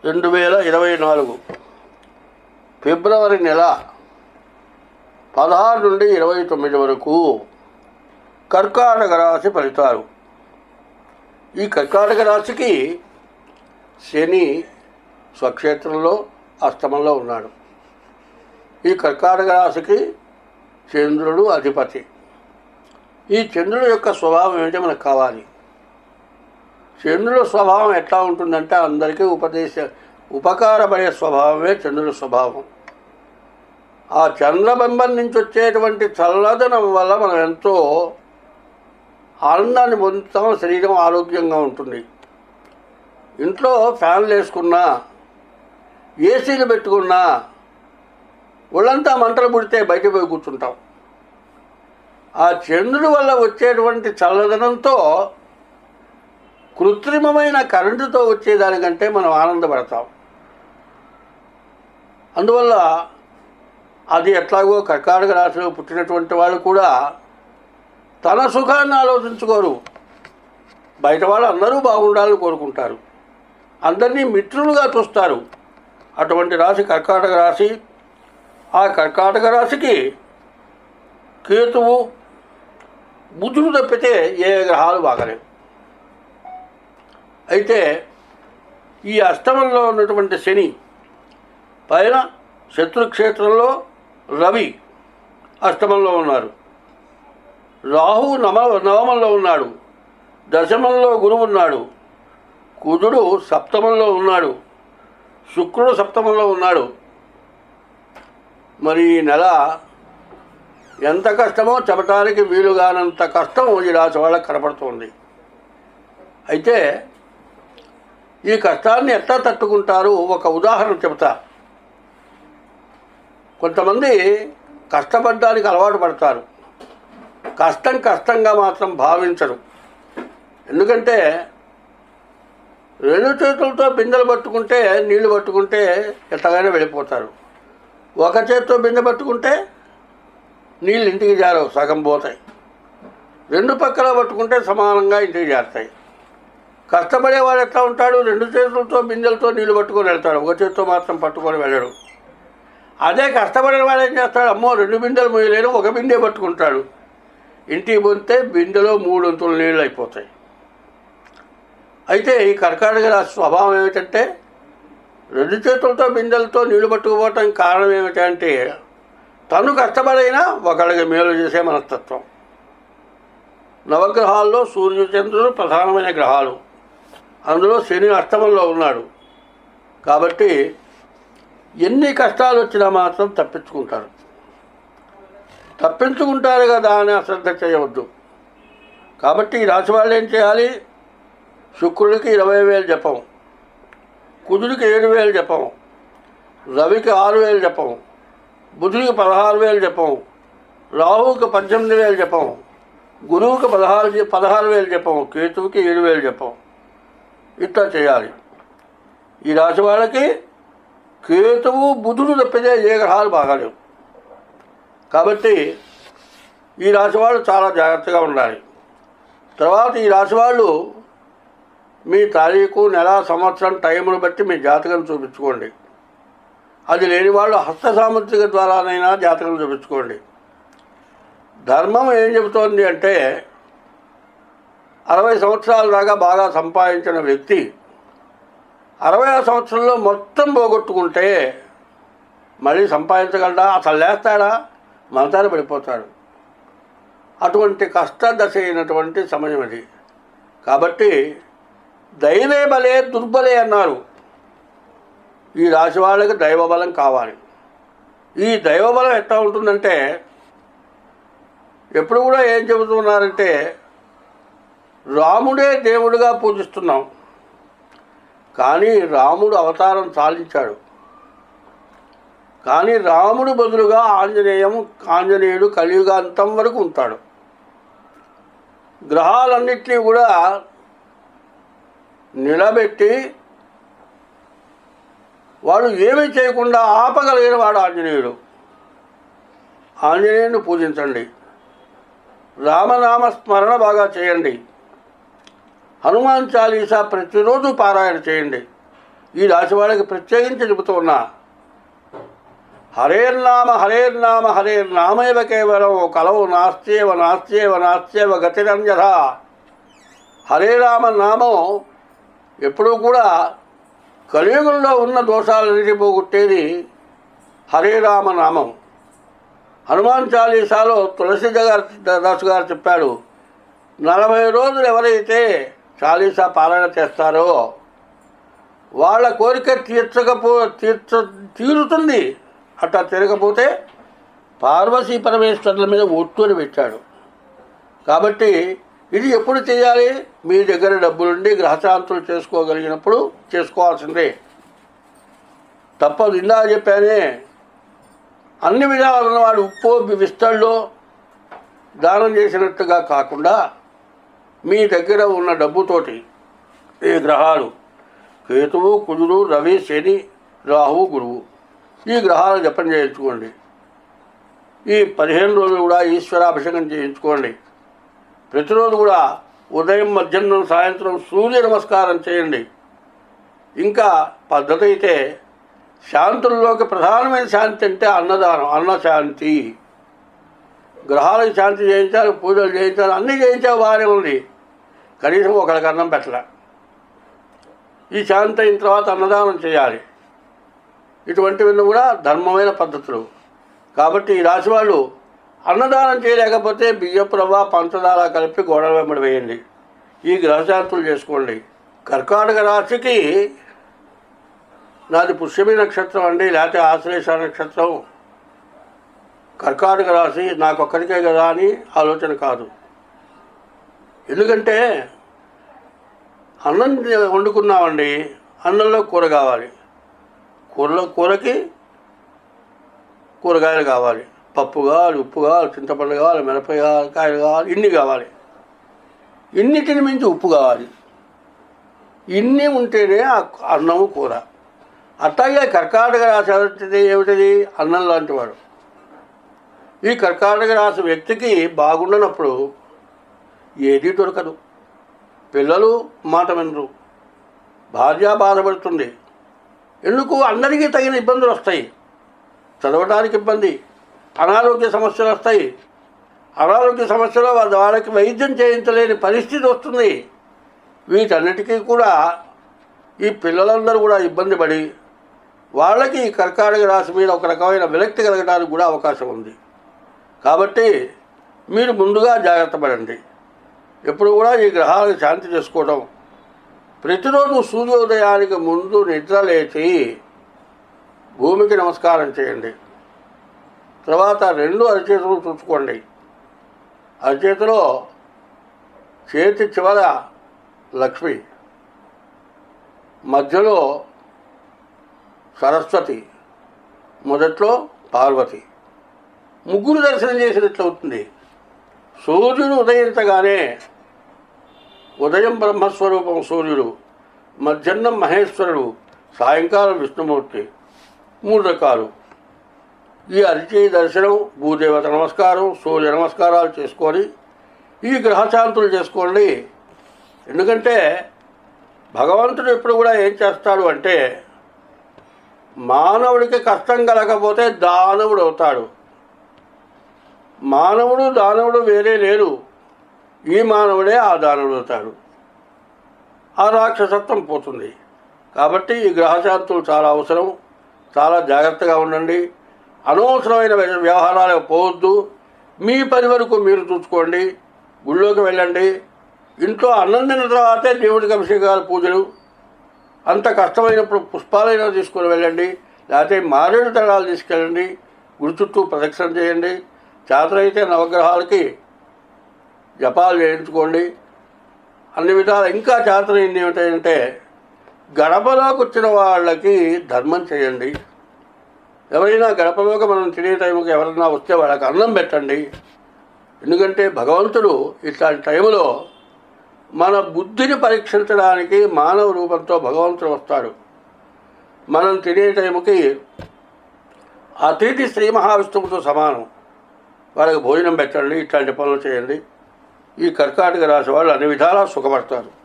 రెండు వేల ఇరవై నాలుగు ఫిబ్రవరి నెల పదహారు నుండి ఇరవై తొమ్మిది వరకు కర్కాటక రాశి ఫలితాలు ఈ కర్కాటక రాశికి శని స్వక్షేత్రంలో అష్టమంలో ఉన్నాడు ఈ కర్కాటక రాశికి చంద్రుడు అధిపతి ఈ చంద్రుడు యొక్క స్వభావం ఏమిటో మనకు కావాలి చంద్రుడి స్వభావం ఎట్లా ఉంటుందంటే అందరికీ ఉపదేశ ఉపకారపడే స్వభావమే చంద్రుడి స్వభావం ఆ చంద్రబింబం నుంచి వచ్చేటువంటి చల్లదనం వల్ల మనం ఎంతో ఆనందాన్ని పొందుతాం శరీరం ఆరోగ్యంగా ఉంటుంది ఇంట్లో ఫ్యాన్లు వేసుకున్నా ఏసీలు పెట్టుకున్నా ఒళ్ళంతా మంటలు పుడితే బయట పోయి కూర్చుంటాం ఆ చంద్రుడి వల్ల వచ్చేటువంటి చల్లదనంతో కృత్రిమమైన కరెంటుతో వచ్చేదానికంటే మనం ఆనందపడతాం అందువల్ల అది ఎట్లాగో కర్కాటక రాశిలో పుట్టినటువంటి వాళ్ళు కూడా తన సుఖాన్ని ఆలోచించుకోరు బయట వాళ్ళు అందరూ బాగుండాలని కోరుకుంటారు అందరినీ మిత్రులుగా చూస్తారు అటువంటి రాశి కర్కాటక రాశి ఆ కర్కాటక రాశికి కేతువు బుధుడు తప్పితే ఏ గ్రహాలు బాగలేవు అయితే ఈ అష్టమంలో ఉన్నటువంటి శని పైన శత్రుక్షేత్రంలో రవి అష్టమంలో ఉన్నారు రాహు నవ నవమంలో ఉన్నాడు దశమంలో గురువు ఉన్నాడు కుజుడు సప్తమంలో ఉన్నాడు శుక్రుడు సప్తమంలో ఉన్నాడు మరి ఈ నెల ఎంత కష్టమో చెప్పటానికి వీలుగానంత కష్టం ఈ రాశి వాళ్ళకి కనపడుతుంది అయితే ఈ కష్టాన్ని ఎట్లా తట్టుకుంటారు ఒక ఉదాహరణ చెబుతా కొంతమంది కష్టపడడానికి అలవాటు పడతారు కష్టం కష్టంగా మాత్రం భావించరు ఎందుకంటే రెండు చేతులతో బిందెలు పట్టుకుంటే నీళ్లు పట్టుకుంటే ఎట్టగానే వెళ్ళిపోతారు ఒక చేతితో బిందె పట్టుకుంటే నీళ్ళు ఇంటికి జారవు సగం పోతాయి రెండు పక్కల పట్టుకుంటే సమానంగా ఇంటికి చేరుతాయి కష్టపడేవాడు ఎట్లా ఉంటాడు రెండు చేతులతో బిందెలతో నీళ్లు పట్టుకొని వెళ్తాడు ఒక చేతితో మాత్రం పట్టుకొని వెళ్ళడు అదే కష్టపడిన వాడు ఏం చేస్తాడు అమ్మో రెండు బిందెలు మోయలేను ఒక బిందె పట్టుకుంటాడు ఇంటికి పోతే బిందెలో మూడు వంతులు నీళ్ళు అయిపోతాయి అయితే ఈ కర్కాటక రాశి స్వభావం ఏమిటంటే రెండు చేతులతో బిందెలతో నీళ్లు పట్టుకుపోవటం కారణం ఏమిటంటే తను కష్టపడైనా ఒకళ్ళకి మేలు చేసే మనస్తత్వం నవగ్రహాల్లో సూర్య చంద్రుడు ప్రధానమైన గ్రహాలు అందులో శని అష్టమంలో ఉన్నాడు కాబట్టి ఎన్ని కష్టాలు వచ్చినా మాత్రం తప్పించుకుంటారు తప్పించుకుంటారు కదా అని అశ్రద్ధ చేయవద్దు కాబట్టి ఈ రాశి వాళ్ళు ఏం చేయాలి శుక్రుడికి ఇరవై వేలు జపం కుజుడికి ఏడు వేలు జపం రవికి ఆరు వేలు జపం బుధుడికి పదహారు వేలు జపం రాహువుకి పద్దెనిమిది వేలు జపం గురువుకి పదహారు జ- పదహారు వేలు జపం కేతువుకి ఏడు వేలు జపం ఇట్లా చేయాలి ఈ రాశి వాళ్ళకి కేతువు బుధుడు తప్పితే ఏ గ్రహాలు బాగాలేవు కాబట్టి ఈ రాశి వాళ్ళు చాలా జాగ్రత్తగా ఉండాలి తర్వాత ఈ రాశి వాళ్ళు మీ తారీఖు నెల సంవత్సరం టైంను బట్టి మీ జాతకం చూపించుకోండి అది లేని వాళ్ళు హస్త సాముద్రిక ద్వారానైనా జాతకం చూపించుకోండి ధర్మం ఏం చెబుతోంది అంటే అరవై సంవత్సరాల దాకా బాగా సంపాదించిన వ్యక్తి అరవై సంవత్సరంలో మొత్తం పోగొట్టుకుంటే మళ్ళీ సంపాదించగలడా అసలు లేస్తాడా మనతారు పడిపోతాడు అటువంటి కష్టదశ అయినటువంటి సమయం అది కాబట్టి దైవే బలే దుర్బలే అన్నారు ఈ రాశి వాళ్ళకి దైవబలం కావాలి ఈ దైవబలం ఎట్లా ఉంటుందంటే ఎప్పుడు కూడా ఏం చెబుతున్నారంటే రాముడే దేవుడిగా పూజిస్తున్నాం కానీ రాముడు అవతారం చాలించాడు కానీ రాముడు బదులుగా ఆంజనేయం ఆంజనేయుడు కలియుగాంతం వరకు ఉంటాడు గ్రహాలన్నింటినీ కూడా నిలబెట్టి వాడు ఏమీ చేయకుండా ఆపగలిగిన వాడు ఆంజనేయుడు ఆంజనేయుని పూజించండి రామనామ స్మరణ బాగా చేయండి హనుమాన్ చాలీసా ప్రతిరోజు పారాయణ చేయండి ఈ రాశి వాళ్ళకి ప్రత్యేకించి చెబుతూ ఉన్నా హరేర్నామ హరేర్నామ హరేర్నామైవ కేవలం కలవు నాస్త్యేవ నాస్త్యేవ నాస్త్యేవ గతిరంజధ హరే రామ నామం ఎప్పుడూ కూడా కలియుగంలో ఉన్న దోషాలన్నిటి పోగొట్టేది హరే రామ నామం హనుమాన్ చాలీసాలో తులసి గారు దాసు గారు చెప్పాడు నలభై రోజులు ఎవరైతే చాలీసా పాలన చేస్తారో వాళ్ళ కోరిక తీర్చకపో తీర్చ తీరుతుంది అట్లా తిరగపోతే పార్వతీ పరమేశ్వరుల మీద ఒట్టుని పెట్టాడు కాబట్టి ఇది ఎప్పుడు చేయాలి మీ దగ్గర డబ్బులుండి గ్రహశాంతులు చేసుకోగలిగినప్పుడు చేసుకోవాల్సిందే తప్పదు ఇందా చెప్పానే అన్ని విధాలు ఉన్నవాడు ఉప్పు విస్తళ్ళలో దానం చేసినట్టుగా కాకుండా మీ దగ్గర ఉన్న డబ్బుతోటి ఈ గ్రహాలు కేతువు కుజుడు రవి శని రాహువు గురువు ఈ గ్రహాలు జపం చేయించుకోండి ఈ పదిహేను రోజులు కూడా ఈశ్వరాభిషేకం చేయించుకోండి ప్రతిరోజు కూడా ఉదయం మధ్యాహ్నం సాయంత్రం సూర్య నమస్కారం చేయండి ఇంకా పద్ధతి అయితే శాంతుల్లోకి ప్రధానమైన శాంతి అంటే అన్నదానం అన్న శాంతి గ్రహాలకు శాంతి చేయించాలి పూజలు చేయించాలి అన్నీ చేయించాలి బాగానే ఉంది కనీసం ఒకరికి అన్నం పెట్టలే ఈ శాంతి అయిన తర్వాత అన్నదానం చేయాలి ఇటువంటివన్నీ కూడా ధర్మమైన పద్ధతులు కాబట్టి ఈ రాశి వాళ్ళు అన్నదానం చేయలేకపోతే బియ్యపు రవ్వ పంచదార కలిపి గోడల వెంబడి వేయండి ఈ గ్రహశాంతులు చేసుకోండి కర్కాటక రాశికి నాది పుష్యమి నక్షత్రం అండి లేకపోతే ఆశ్లేష నక్షత్రం కర్కాటక రాశి నాకొక్కరికే కదా అని ఆలోచన కాదు ఎందుకంటే అన్నం వండుకున్నామండి అన్నంలో కూర కావాలి కూరలో కూరకి కూరగాయలు కావాలి పప్పు కావాలి ఉప్పు కావాలి చింతపండు కావాలి మిరపకాయ కావాలి కాయలు కావాలి ఇన్ని కావాలి ఇన్నిటిని మించి ఉప్పు కావాలి ఇన్ని ఉంటేనే ఆ అన్నము కూర అట్లాగే కర్కాటక రాశి ఎవరిది ఏమిటిది అన్నం లాంటి వాడు ఈ కర్కాటక రాశి వ్యక్తికి బాగుండనప్పుడు ఏదీ దొరకదు పిల్లలు మాట వినరు భార్య బాధపడుతుంది ఎందుకు అందరికీ తగిన ఇబ్బందులు వస్తాయి చదవడానికి ఇబ్బంది అనారోగ్య సమస్యలు వస్తాయి అనారోగ్య సమస్యలో వాళ్ళ వాళ్ళకి వైద్యం చేయించలేని పరిస్థితి వస్తుంది వీటన్నిటికీ కూడా ఈ పిల్లలందరూ కూడా ఇబ్బంది పడి వాళ్ళకి ఈ కర్కాటక రాశి మీద ఒక రకమైన విరక్తి కలగడానికి కూడా అవకాశం ఉంది కాబట్టి మీరు ముందుగా జాగ్రత్త పడండి ఎప్పుడు కూడా ఈ గ్రహాలకు శాంతి చేసుకోవడం ప్రతిరోజు సూర్యోదయానికి ముందు నిద్ర లేచి భూమికి నమస్కారం చేయండి తర్వాత రెండు అరచేతులు చూసుకోండి అరచేతిలో చేతి చివర లక్ష్మి మధ్యలో సరస్వతి మొదట్లో పార్వతి ముగ్గురు దర్శనం చేసినట్లు అవుతుంది సూర్యుడు ఉదయించగానే ఉదయం బ్రహ్మస్వరూపం సూర్యుడు మధ్యాహ్నం మహేశ్వరుడు సాయంకాలం విష్ణుమూర్తి మూడు రకాలు ఈ అరిచి దర్శనం భూదేవత నమస్కారం సూర్య నమస్కారాలు చేసుకొని ఈ గ్రహశాంతులు చేసుకోండి ఎందుకంటే భగవంతుడు ఎప్పుడు కూడా ఏం చేస్తాడు అంటే మానవుడికి కష్టం కలగకపోతే దానవుడు అవుతాడు మానవుడు దానవుడు వేరే లేరు ఈ మానవుడే ఆ దానవుడు అవుతాడు ఆ రాక్షసత్వం పోతుంది కాబట్టి ఈ గ్రహశాంతులు చాలా అవసరం చాలా జాగ్రత్తగా ఉండండి అనవసరమైన వ్య- వ్యవహారాలకు పోవద్దు మీ పని వరకు మీరు చూసుకోండి గుళ్ళోకి వెళ్ళండి ఇంట్లో అన్నం తిన్న తర్వాతే దేవుడికి అభిషేకాలు పూజలు అంత కష్టమైనప్పుడు పుష్పాలైనా తీసుకొని వెళ్ళండి లేకపోతే మారేడు దళాలు తీసుకెళ్ళండి గుడి చుట్టూ ప్రదక్షిణ చేయండి చేతనైతే నవగ్రహాలకి జపాలు చేయించుకోండి అన్ని విధాలు ఇంకా చేతనైంది ఏమిటంటే గడపలోకి వచ్చిన వాళ్ళకి ధర్మం చేయండి ఎవరైనా గడపలోకి మనం తినే టైంకి ఎవరైనా వస్తే వాళ్ళకి అన్నం పెట్టండి ఎందుకంటే భగవంతుడు ఇట్లాంటి టైంలో మన బుద్ధిని పరీక్షించడానికి మానవ రూపంతో భగవంతుడు వస్తాడు మనం తినే టైంకి అతిథి శ్రీ మహావిష్ణువుతో సమానం వాళ్ళకి భోజనం పెట్టండి ఇట్లాంటి పనులు చేయండి ఈ కర్కాటక రాశి వాళ్ళు అన్ని విధాలా సుఖపడతారు